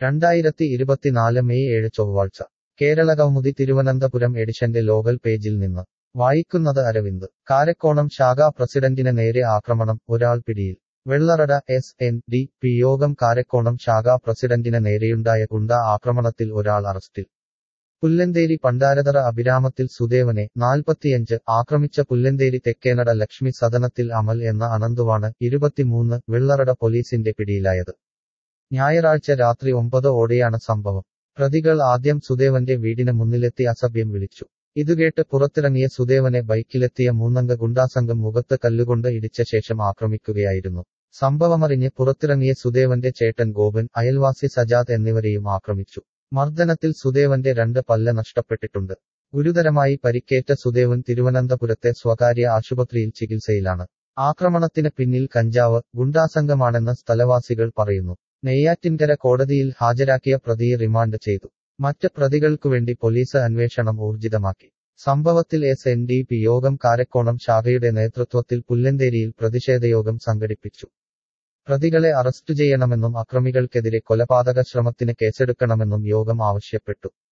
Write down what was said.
രണ്ടായിരത്തി ഇരുപത്തിനാല് മെയ് ഏഴ് ചൊവ്വാഴ്ച കേരളകൗമുദി തിരുവനന്തപുരം എഡിഷന്റെ ലോകൽ പേജിൽ നിന്ന് വായിക്കുന്നത് അരവിന്ദ് കാരക്കോണം ശാഖാ പ്രസിഡന്റിന് നേരെ ആക്രമണം ഒരാൾ പിടിയിൽ Vellarada S N D P യോഗം കാരക്കോണം ശാഖാ പ്രസിഡന്റിന് നേരെയുണ്ടായ ഗുണ്ട ആക്രമണത്തിൽ ഒരാൾ അറസ്റ്റിൽ പുല്ലന്തേരി പണ്ടാരതറ അഭിരാമത്തിൽ സുദേവനെ നാൽപ്പത്തിയഞ്ച് ആക്രമിച്ച പുല്ലന്തേരി തെക്കേനട ലക്ഷ്മി സദനത്തിൽ അമൽ എന്ന അനന്തുവാണ് ഇരുപത്തിമൂന്ന് വെള്ളറട പോലീസിന്റെ പിടിയിലായത് ഞായറാഴ്ച രാത്രി ഒമ്പത് ഓടെയാണ് സംഭവം പ്രതികൾ ആദ്യം സുദേവന്റെ വീടിന് മുന്നിലെത്തി അസഭ്യം വിളിച്ചു ഇതുകേട്ട് പുറത്തിറങ്ങിയ സുദേവനെ ബൈക്കിലെത്തിയ മൂന്നംഗ ഗുണ്ടാസംഘം മുഖത്ത് കല്ലുകൊണ്ട് ഇടിച്ച ശേഷം ആക്രമിക്കുകയായിരുന്നു സംഭവമറിഞ്ഞ് പുറത്തിറങ്ങിയ സുദേവന്റെ ചേട്ടൻ ഗോപൻ അയൽവാസി സജാദ് എന്നിവരെയും ആക്രമിച്ചു മർദ്ദനത്തിൽ സുദേവന്റെ രണ്ട് പല്ല് നഷ്ടപ്പെട്ടിട്ടുണ്ട് ഗുരുതരമായി പരിക്കേറ്റ സുദേവൻ തിരുവനന്തപുരത്തെ സ്വകാര്യ ആശുപത്രിയിൽ ചികിത്സയിലാണ് ആക്രമണത്തിന് പിന്നിൽ കഞ്ചാവ് ഗുണ്ടാസംഘമാണെന്ന് സ്ഥലവാസികൾ പറയുന്നു നെയ്യാറ്റിൻകര കോടതിയിൽ ഹാജരാക്കിയ പ്രതിയെ റിമാൻഡ് ചെയ്തു മറ്റ് പ്രതികൾക്കുവേണ്ടി പോലീസ് അന്വേഷണം ഊർജിതമാക്കി സംഭവത്തിൽ എസ് എൻ ഡി പി യോഗം കാരക്കോണം ശാഖയുടെ നേതൃത്വത്തിൽ പുല്ലന്തേരിയിൽ പ്രതിഷേധയോഗം സംഘടിപ്പിച്ചു പ്രതികളെ അറസ്റ്റ് ചെയ്യണമെന്നും അക്രമികൾക്കെതിരെ കൊലപാതക ശ്രമത്തിന് കേസെടുക്കണമെന്നും യോഗം ആവശ്യപ്പെട്ടു